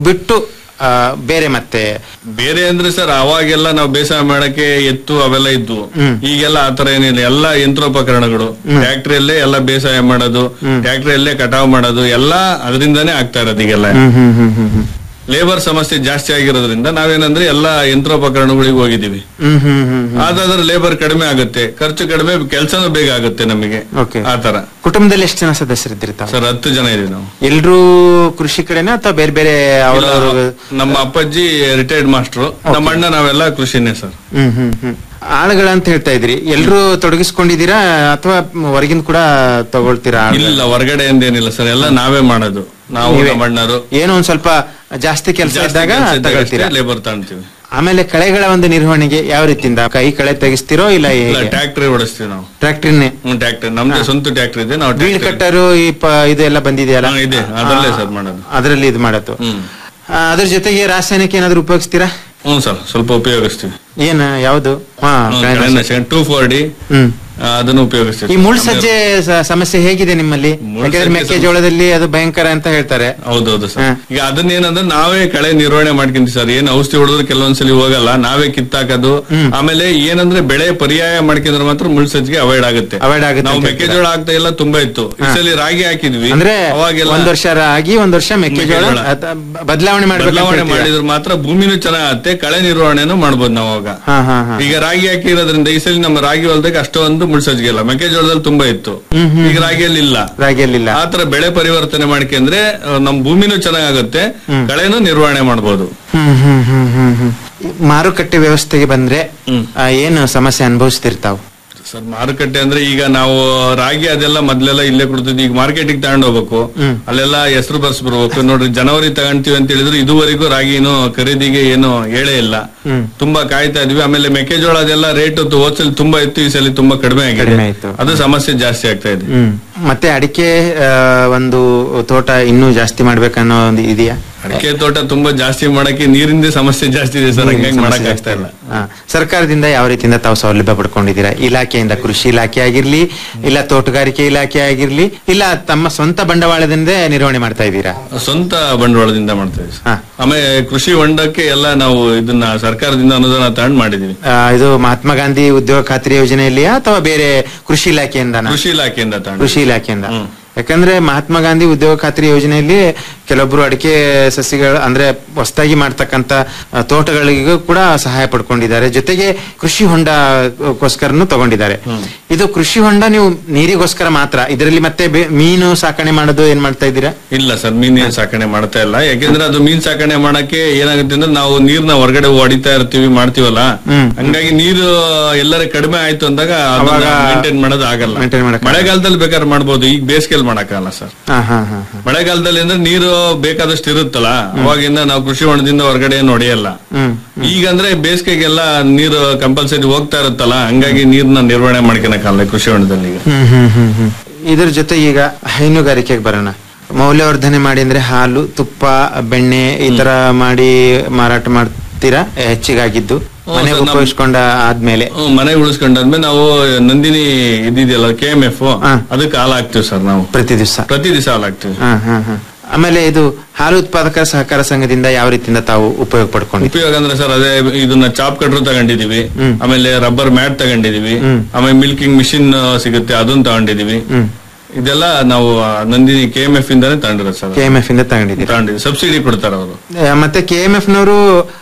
ಬಿಟ್ಟು ಆ, ಬೇರೆ ಮತ್ತೆ ಬೇರೆ ಅಂದ್ರೆ ಸರ್ ಅವಾಗೆಲ್ಲ ನಾವು ಬೇಸಾಯ ಮಾಡಕ್ಕೆ ಎತ್ತು ಅವೆಲ್ಲ ಇದ್ವು ಈಗೆಲ್ಲ ಆತರ ಏನಿಲ್ಲ ಎಲ್ಲ ಯಂತ್ರೋಪಕರಣಗಳು ಟ್ಯಾಕ್ಟ್ರಿಯಲ್ಲೇ ಎಲ್ಲ ಬೇಸಾಯ ಮಾಡೋದು ಟ್ಯಾಕ್ಟ್ರಿಯಲ್ಲೇ ಕಟಾವ್ ಮಾಡೋದು ಎಲ್ಲ ಅದರಿಂದಾನೇ ಆಗ್ತಾ ಇರೋದು ಈಗೆಲ್ಲ ಹ್ಮ್ ಹ್ಮ್ ಹ್ಮ್ ಹ್ಮ್ ಹ್ಮ್ ಲೇಬರ್ ಸಮಸ್ಯೆ ಜಾಸ್ತಿ ಆಗಿರೋದ್ರಿಂದ ನಾವೇನಂದ್ರೆ ಎಲ್ಲ ಯಂತ್ರೋಪಕರಣಗಳಿಗೆ ಹೋಗಿದೀವಿ ಹ್ಮ್ ಹ್ಮ್ ಹ್ಮ್ ಹ್ಮ್ ಅದಾದ್ರೆ ಲೇಬರ್ ಕಡಿಮೆ ಆಗುತ್ತೆ ಖರ್ಚು ಕಡಿಮೆ ಕೆಲಸನೂ ಬೇಗ ಆಗುತ್ತೆ ನಮಗೆ ಓಕೆ ಆತರ ಕುಟುಂಬದಲ್ಲಿ ಎಷ್ಟು ಜನ ಸದಸ್ಯರಿದ್ದೀರಿ ತಾವು ಸರ್ ಹತ್ತು ಜನ ಇದೀವಿ ನಾವು ಎಲ್ರೂ ಕೃಷಿ ಕಡೆನಾ ಅಥವಾ ಬೇರೆ ಬೇರೆ ಅವ್ರವ್ರ ನಮ್ಮ ಅಪ್ಪಾಜಿ ರಿಟೈರ್ಡ್ ಮಾಸ್ಟ್ರು ನಮ್ಮ ಅಣ್ಣ ನಾವೆಲ್ಲ ಕೃಷಿನೇ ಸರ್ ಹ್ಮ್ ಹ್ಮ್ ಹ್ಮ್ ಆಳುಗಳಂತ ಹೇಳ್ತಾ ಇದ್ರಿ ಎಲ್ರೂ ತೊಡಗಿಸ್ಕೊಂಡಿದ್ದೀರಾ ಅಥವಾ ಹೊರಗಿಂದ ಕೂಡ ತಗೊಳ್ತೀರಾ ಆಳುಗಳನ್ನ? ಇಲ್ಲ ಹೊರಗಡೆ ಏನಿಲ್ಲ ಸರ್ ಎಲ್ಲ ನಾವೇ ಮಾಡೋದು ನಾವು ನೀವೇ? ನಮ್ಮ ಅಣ್ಣರು ಏನೋ ಒಂದ್ ಸ್ವಲ್ಪ ಜಾಸ್ತಿ ಕೆಲಸ ಇದ್ದಾಗ ತಗೊಳ್ತೀರಾ ಲೇಬರ್ ತಗೊಂತೀವಿ ಆಮೇಲೆ ಕಳೆಗಳ ಒಂದು ನಿರ್ವಹಣೆಗೆ ಯಾವ ರೀತಿಯಿಂದ ಕೈ ಕಳೆ ತೆಗಿಸ್ತಿರೋ ಇಲ್ಲ ಹೇಗೆ ಟ್ಯಾಕ್ಟ್ರಿ ಓಡಿಸ್ತೀವಿ ನಾವು ಟ್ರ್ಯಾಕ್ಟರ್ನೇ ಹ್ಮ್ ಟ್ಯಾಕ್ಟ್ರಿ ನಮ್ದು ಸ್ವಂತ ಟ್ಯಾಕ್ಟ್ರಿ ಇದೆ ನಾವು ಬೀಳ್ tractor- ಕಟ್ಟರು ಈ ಪ- ಇದೆಲ್ಲ ಬಂದಿದೆಯಲ್ಲ ಹಾ, ಇದೆ ಅದರಲ್ಲೇ ಸರ್ ಮಾಡೋದು ಅದರಲ್ಲಿ ಇದು ಮಾಡೋದು ಹ್ಮ್ ಆ, ಅದ್ರ ಜೊತೆಗೆ ರಾಸಾಯನಿಕ ಏನಾದ್ರು ಉಪಯೋಗಿಸ್ತೀರಾ ಹ್ಮ್ ಸರ್ ಸ್ವಲ್ಪ ಉಪಯೋಗಿಸ್ತೀವಿ ಏನ್ ಯಾವ್ದು ಹಾ ಕಳೆನಾಶಕ. ಟೂ ಫೋರ್ ಡಿ ಹ್ಮ್ ಅದನ್ನು ಉಪಯೋಗಿಸ್ತೀವಿ ಈ ಮುಳ್ ಸಜ್ಜೆ ಸ- ಸಮಸ್ಯೆ ಹೇಗಿದೆ ನಿಮ್ಮಲ್ಲಿ ಮುಳ್ಳು ಯಾಕಂದ್ರೆ ಸಜ್ಜೆ ಮೆಕ್ಕೆಜೋಳದಲ್ಲಿ ಅದು ಭಯಂಕರ ಅಂತ ಹೇಳ್ತಾರೆ ಹೌದೌದು ಸರ್ ಹಾ. ಈಗ ಅದನ್ನೇನಂದ್ರೆ ನಾವೇ ಕಳೆ ನಿರ್ವಹಣೆ ಮಾಡ್ಕೊಂತೀವಿ ಸರ್ ಏನ್ ಔಷಧಿ ಹೊಡೆದ್ರೆ ಕೆಲವೊಂದ್ಸಲಿ ಹೋಗಲ್ಲ ನಾವೇ ಕಿತ್ತಾಕೋದು ಆಮೇಲೆ ಏನಂದ್ರೆ ಬೆಳೆ ಪರ್ಯಾಯ ಮಾಡ್ಕೊಂಡ್ರೆ ಮಾತ್ರ ಮುಳ್ಸಜ್ಜಿಗೆ ಅವಾಯ್ಡ್ ಆಗುತ್ತೆ Avoid ಆಗುತ್ತೆ ನಾವು ಅಂತ ಮೆಕ್ಕೆಜೋಳ ಆಗ್ತಾ ಎಲ್ಲ ತುಂಬಾ ಇತ್ತು ಈ ಸಲ ರಾಗಿ ಹಾಕಿದ್ವಿ ಅಂದ್ರೆ ಅವಾಗೆಲ್ಲ ಒಂದ್ ವರ್ಷ ರಾಗಿ ಒಂದ್ ವರ್ಷ ಮೆಕ್ಕೆಜೋಳ ಮೆಕ್ಕೆಜೋಳ. ಅದ- ಬದಲಾವಣೆ ಮಾಡ್ಬೇಕು ಅಂತ ಬದಲಾವಣೆ ಹೇಳ್ತೀರಾ? ಮಾಡಿದ್ರೆ ಮಾತ್ರ ಭೂಮಿನೂ ಚೆನ್ನಾಗತ್ತೆ ಕಳೆ ನಿರ್ವಹಣೆನೂ ಮಾಡ್ಬೋದು ನಾವು ಅವಾಗ ಹಾ ಹಾ ಹಾ ಈಗ ರಾಗಿ ಹಾಕಿರೋದ್ರಿಂದ ಈ ಸಲ ನಮ್ಮ ರಾಗಿ ಹೊಲದಾಗ ಅಷ್ಟೊಂದು ಮುಳ್ಸಜ್ಜಿಗೆ ಇಲ್ಲ ಮೆಕ್ಕೆಜೋಳದಲ್ಲಿ ತುಂಬಾ ಇತ್ತು ಈಗ ರಾಗಿಯಲ್ಲಿ ಇಲ್ಲ ರಾಗಿಯಲ್ಲಿಲ್ಲ ಆತರ ಬೆಳೆ ಪರಿವರ್ತನೆ ಮಾಡ್ಕೊಂಡ್ರೆ ಆ, ನಮ್ ಭೂಮಿನೂ ಚೆನ್ನಾಗುತ್ತೆ ಕಳೆನೂ ನಿರ್ವಹಣೆ ಮಾಡ್ಬೋದು ಹ್ಮ್ ಹ್ಮ್ ಹ್ಮ್ ಹ್ಮ್ ಹ್ಮ್ ಮಾರುಕಟ್ಟೆ ವ್ಯವಸ್ಥೆಗೆ ಬಂದ್ರೆ ಹ್ಮ್. ಆ, ಏನು ಸಮಸ್ಯೆ ಅನುಭವಿಸ್ತಿರ್ತಾವ್ ಸರ್ ಮಾರುಕಟ್ಟೆ ಅಂದ್ರೆ ಈಗ ನಾವು ರಾಗಿ ಅದೆಲ್ಲ ಮೊದ್ಲೆಲ್ಲ ಇಲ್ಲೇ ಕೊಡ್ತಿದ್ವಿ ಈಗ ಮಾರ್ಕೆಟಿಗೆ ತಗೊಂಡ್ ಹೋಗ್ಬೇಕು ಅಲ್ಲೆಲ್ಲ ಹೆಸರು ಬರ್ಸ್ ಬರ್ಬೇಕು ನೋಡ್ರಿ ಜನವರಿ ತಗೊಂತೀವಿ ಅಂತ ಹೇಳಿದ್ರು ಇದುವರೆಗೂ ರಾಗಿನು ಖರೀದಿಗೆ ಏನು ಹೇಳೇ ಇಲ್ಲ ತುಂಬಾ ಕಾಯ್ತಾ ಇದ್ವಿ ಆಮೇಲೆ ಮೆಕ್ಕೆಜೋಳ ಅದೆಲ್ಲ ರೇಟ್ ಹೋದ್ಸಲಿ ತುಂಬಾ ಇತ್ತು ಈ ಸಲ ತುಂಬಾ ಕಡಿಮೆ ಆಗಿದೆ ಕಡಿಮೆ ಆಯ್ತು. ಅದು ಸಮಸ್ಯೆ ಜಾಸ್ತಿ ಆಗ್ತಾ ಇದೆ ಹ್ಮ್ ಮತ್ತೆ ಅಡಿಕೆ ಆ, ಒಂದು ತೋಟ ಇನ್ನೂ ಜಾಸ್ತಿ ಮಾಡ್ಬೇಕನ್ನೋ ಒಂದು ಇದೆಯಾ ಅಡಿಕೆ ತೋಟ ತುಂಬಾ ಜಾಸ್ತಿ ಮಾಡಕ್ಕೆ ನೀರಿಂದ ಸಮಸ್ಯೆ ಜಾಸ್ತಿ ಇದೆ ಸರ್ ಹಂಗಾಗಿ ಮಾಡಕ್ ಆಗ್ತಾ ಇಲ್ಲ ಹಾ. ಸರ್ಕಾರದಿಂದ ಯಾವ ರೀತಿಯಿಂದ ತಾವು ಸೌಲಭ್ಯ ಪಡ್ಕೊಂಡಿದ್ದೀರಾ ಇಲಾಖೆಯಿಂದ ಕೃಷಿ ಇಲಾಖೆ ಆಗಿರ್ಲಿ ಇಲ್ಲ ತೋಟಗಾರಿಕೆ ಇಲಾಖೆ ಆಗಿರ್ಲಿ ಇಲ್ಲ ತಮ್ಮ ಸ್ವಂತ ಬಂಡವಾಳದಿಂದ ನಿರ್ವಹಣೆ ಮಾಡ್ತಾ ಇದ್ದೀರಾ ಸ್ವಂತ ಬಂಡವಾಳದಿಂದ ಮಾಡ್ತಾ ಇದ್ದೀವಿ ಹಾ. ಆಮೇಲೆ ಕೃಷಿ ಹೊಂಡಕ್ಕೆ ಎಲ್ಲ ನಾವು ಇದನ್ನ ಸರ್ಕಾರದಿಂದ ಅನುದಾನ ತಗೊಂಡ್ ಮಾಡಿದೀವಿ ಆ, ಇದು ಮಹಾತ್ಮ ಗಾಂಧಿ ಉದ್ಯೋಗ ಖಾತ್ರಿ ಯೋಜನೆಯಲ್ಲಿಯಾ ಅಥವಾ ಬೇರೆ ಕೃಷಿ ಇಲಾಖೆಯಿಂದ ಕೃಷಿ ಇಲಾಖೆಯಿಂದ ತಗೊಂಡು ಕೃಷಿ ಇಲಾಖೆಯಿಂದ ಹ್ಮ್. ಯಾಕಂದ್ರೆ ಮಹಾತ್ಮ ಗಾಂಧಿ ಉದ್ಯೋಗ ಖಾತ್ರಿ ಯೋಜನೆಯಲ್ಲಿ ಕೆಲವೊಬ್ರು ಅಡಿಕೆ ಸಸಿಗಳು ಅಂದ್ರೆ ಹೊಸದಾಗಿ ಮಾಡ್ತಕ್ಕಂತ ಆ, ತೋಟಗಳಿಗೂ ಕೂಡ ಸಹಾಯ ಪಡ್ಕೊಂಡಿದ್ದಾರೆ ಜೊತೆಗೆ ಕೃಷಿ ಹೊಂಡಕ್ಕೋಸ್ಕರನು ತಗೊಂಡಿದ್ದಾರೆ ಇದು ಕೃಷಿ ಹೊಂಡ ನೀವು ನೀರಿಗೋಸ್ಕರ ಮಾತ್ರ ಇದರಲ್ಲಿ ಮತ್ತೆ ಬೆ- ಮೀನು ಸಾಕಣೆ ಮಾಡೋದು ಏನ್ ಮಾಡ್ತಾ ಇದ್ದೀರಾ ಇಲ್ಲ ಸರ್ ಮೀನಿನ ಸಾಕಣೆ ಮಾಡ್ತಾ ಇಲ್ಲ ಯಾಕೆಂದ್ರೆ ಅದು ಮೀನ್ ಸಾಕಣೆ ಮಾಡಕ್ಕೆ ಏನಾಗುತ್ತೆ ಅಂದ್ರೆ ನಾವು ನೀರ್ನ ಹೊರಗಡೆ ಹೊಡಿತಾ ಇರ್ತೀವಿ ಮಾಡ್ತೀವಲ್ಲ ಹ್ಮ್. ಹಂಗಾಗಿ ನೀರು ಎಲ್ಲರ ಕಡಿಮೆ ಆಯ್ತು ಅಂದಾಗ ಅವಾಗ ಮೇಂಟೈನ್ ಮಾಡೋದು ಆಗಲ್ಲ maintain ಮಾಡಕ್ ಮಳೆಗಾಲದಲ್ಲಿ ಬೇಕಾದ್ರೆ ಮಾಡ್ಬೋದು ಈಗ ಬೇಸಿಗೆಲ್ ಮಾಡಕ್ಕಾಗಲ್ಲ ಸರ್ ಹಾ ಹಾ ಹಾ ಹಾ. ಮಳೆಗಾಲದಲ್ಲಿ ಅಂದ್ರೆ ನೀರು ಬೇಕಾದಷ್ಟು ಇರುತ್ತಲ್ಲ ಅವಾಗಿಂದ ನಾವು ಕೃಷಿ ಹೊಂಡದಿಂದ ಹೊರಗಡೆ ಏನು ಹೊಡೆಯಲ್ಲ ಹ್ಮ್ ಈಗ ಅಂದ್ರೆ ಬೇಸಿಗೆಗೆಲ್ಲ ನೀರು ಕಂಪಲ್ಸರಿ ಹೋಗ್ತಾ ಇರುತ್ತಲ್ಲ ಹಂಗಾಗಿ ನೀರ್ನ ನಿರ್ವಹಣೆ ಮಾಡ್ಕೊಳಕ್ಕಾಗಲ್ಲ ಕೃಷಿ ಹೊಂಡದಲ್ಲಿ ಈಗ ಹ್ಮ್ ಹ್ಮ್ ಹ್ಮ್ ಹ್ಮ್ ಇದ್ರ ಜೊತೆ ಈಗ ಹೈನುಗಾರಿಕೆಗೆ ಬರೋಣ ಮೌಲ್ಯವರ್ಧನೆ ಮಾಡಿ ಅಂದ್ರೆ ಹಾಲು ತುಪ್ಪ ಬೆಣ್ಣೆ ಈ ತರ ಮಾಡಿ ಮಾರಾಟ ಮಾಡ್ತೀರಾ ಹೆಚ್ಚಿಗಾಗಿದ್ದು ಮನೆಗೆ ಸರ್, ನಮ್- ಉಪಯೋಗಿಸ್ಕೊಂಡ ಆದ್ಮೇಲೆ ಹ್ಮ್, ಮನೆ ಉಳಿಸ್ಕೊಂಡಾದ್ಮೇಲೆ ನಾವು ನಂದಿನಿ ಇದಿದೆಯಲ್ಲ ಕೆ ಎಂ ಎಫ್ ಹಾ. ಅದಕ್ಕೆ ಹಾಲು ಹಾಕ್ತಿವಿ ಸರ್ ನಾವು ಪ್ರತಿ ದಿವಸ ಪ್ರತಿ ದಿವಸ ಹಾಲು ಹಾಕ್ತಿವಿ ಹಾ ಹಾ ಹಾ ಆಮೇಲೆ ಇದು ಹಾಲು ಉತ್ಪಾದಕರ ಸಹಕಾರ ಸಂಘದಿಂದ ಯಾವ ರೀತಿಯಿಂದ ತಾವು ಉಪಯೋಗ ಪಡ್ಕೊಂಡಿದ್ದೀರಿ ಉಪಯೋಗ ಅಂದ್ರೆ ಸರ್ ಅದೇ ಇದನ್ನ ಚಾಪ್ ಕಟ್ರು ತಗೊಂಡಿದೀವಿ ಆಮೇಲೆ ರಬ್ಬರ್ ಮ್ಯಾಟ್ ತಗೊಂಡಿದೀವಿ ಆಮೇಲೆ ಮಿಲ್ಕಿಂಗ್ ಮಿಷಿನ್ ಸಿಗುತ್ತೆ ಅದನ್ನ ತಗೊಂಡಿದೀವಿ ಹ್ಮ್ ಇದೆಲ್ಲ ನಾವು ಆ, ನಂದಿನಿ ಕೆ ಎಂ ಎಫ್ ಇಂದಾನೆ ತಗೊಂಡಿರೋದು ಸರ್ ಕೆ ಎಂ ಎಫ್ ಇಂದ ತಗೊಂಡಿದ್ದೀರಿ ತಗೊಂಡಿದ್ವಿ ಸಬ್ಸಿಡಿ ಕೊಡ್ತಾರೆ ಅವರು ಆ, ಮತ್ತೆ ಕೆ ಎಂ ಎಫ್ ನವರು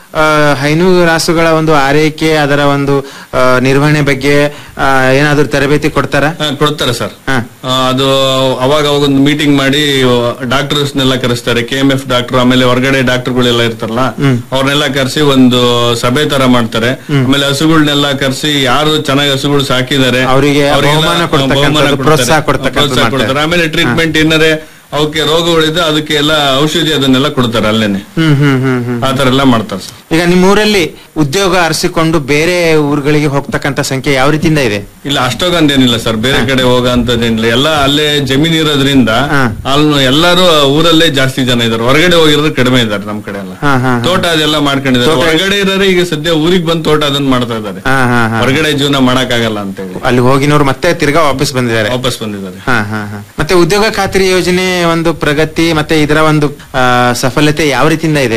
ಹೈನು ರಾಸುಗಳ ಒಂದು ಆರೈಕೆ ಅದರ ಒಂದು ಆ, ನಿರ್ವಹಣೆ ಬಗ್ಗೆ ಆ, ಏನಾದ್ರೂ ತರಬೇತಿ ಕೊಡ್ತಾರ ಕೊಡ್ತಾರೆ ಸರ್ ಹಾ ಆ, ಅದು ಅವಾಗ ಅವಾಗ ಒಂದು ಮೀಟಿಂಗ್ ಮಾಡಿ ಡಾಕ್ಟರ್ಸ್ ನೆಲ್ಲ ಕರೆಸ್ತಾರೆ ಕೆ ಎಂ ಎಫ್ ಡಾಕ್ಟರ್ ಆಮೇಲೆ ಹೊರಗಡೆ ಡಾಕ್ಟರ್ಗಳೆಲ್ಲ ಇರ್ತಾರಲ್ಲ ಅವ್ರನ್ನೆಲ್ಲ ಕರೆಸಿ ಒಂದು ಸಭೆ ತರ ಮಾಡ್ತಾರೆ ಆಮೇಲೆ ಹಸುಗಳನ್ನೆಲ್ಲ ಕರೆಸಿ ಯಾರು ಚೆನ್ನಾಗಿ ಹಸುಗಳು ಸಾಕಿದ್ದಾರೆ ಅವ್ರಿಗೆ ಅವ್ರಿಗೆಲ್ಲ ಬಹುಮಾನ ಕೊಡ್ತಕ್ಕಂಥದ್ದು, ಬಹುಮಾನ ಕೊಡ್ತಾರೆ. ಪ್ರೋತ್ಸಾಹ ಕೊಡ್ತಕ್ಕಂಥದ್ದು ಪ್ರೋತ್ಸಾಹ ಮಾಡ್ತಾರೆ. ಕೊಡ್ತಾರೆ ಆಮೇಲೆ ಟ್ರೀಟ್ಮೆಂಟ್ ಏನಾರೆ ಅವಕ್ಕೆ ರೋಗಗಳಿದ್ರೆ ಅದಕ್ಕೆ ಎಲ್ಲ ಔಷಧಿ ಅದನ್ನೆಲ್ಲ ಕೊಡ್ತಾರೆ ಅಲ್ಲೇನೆ ಹ್ಮ್ ಹ್ಮ್ ಹ್ಮ್ ಹ್ಮ್ ಆ ತರ ಎಲ್ಲ ಮಾಡ್ತಾರೆ ಸರ್ ಈಗ ನಿಮ್ಮ ಊರಲ್ಲಿ ಉದ್ಯೋಗ ಅರಸಿಕೊಂಡು ಬೇರೆ ಊರುಗಳಿಗೆ ಹೋಗ್ತಕ್ಕಂತ ಸಂಖ್ಯೆ ಯಾವ ರೀತಿಯಿಂದ ಇದೆ ಇಲ್ಲ ಅಷ್ಟೊಂದೇನಿಲ್ಲ ಸರ್ ಬೇರೆ ಕಡೆ ಹೋಗಂತದೇನಿಲ್ಲ ಎಲ್ಲ ಅಲ್ಲೇ ಜಮೀನ್ ಇರೋದ್ರಿಂದ ಹಾ. ಅಲ್ಲಿ ಎಲ್ಲಾರು ಊರಲ್ಲೇ ಜಾಸ್ತಿ ಜನ ಇದಾರೆ ಹೊರಗಡೆ ಹೋಗಿರೋದು ಕಡಿಮೆ ಇದಾರೆ ನಮ್ ಕಡೆ ಎಲ್ಲ ಹಾ ಹಾ ತೋಟ ಅದೆಲ್ಲ ಮಾಡ್ಕೊಂಡಿದ್ದಾರೆ ಹೊರಗಡೆ ಇರೋರು ಈಗ ಸದ್ಯ ಊರಿಗೆ ಬಂದು ತೋಟ ಅದನ್ನ ಮಾಡ್ತಾ ಇದ್ದಾರೆ ಹಾ ಹಾ ಹಾ ಹೊರಗಡೆ ಜೀವನ ಮಾಡಕ್ ಆಗಲ್ಲ ಅಂತ ಹೇಳಿ ಅಲ್ಲಿ ಹೋಗಿನವ್ರು ಮತ್ತೆ ತಿರ್ಗಾ ವಾಪಸ್ ಬಂದಿದ್ದಾರೆ ವಾಪಸ್ ಬಂದಿದ್ದಾರೆ ಹಾ ಹಾ ಹಾ ಮತ್ತೆ ಉದ್ಯೋಗ ಖಾತ್ರಿ ಯೋಜನೆ ಒಂದು ಪ್ರಗತಿ ಮತ್ತೆ ಇದರ ಒಂದು ಆ, ಸಫಲತೆ ಯಾವ ರೀತಿಯಿಂದ ಇದೆ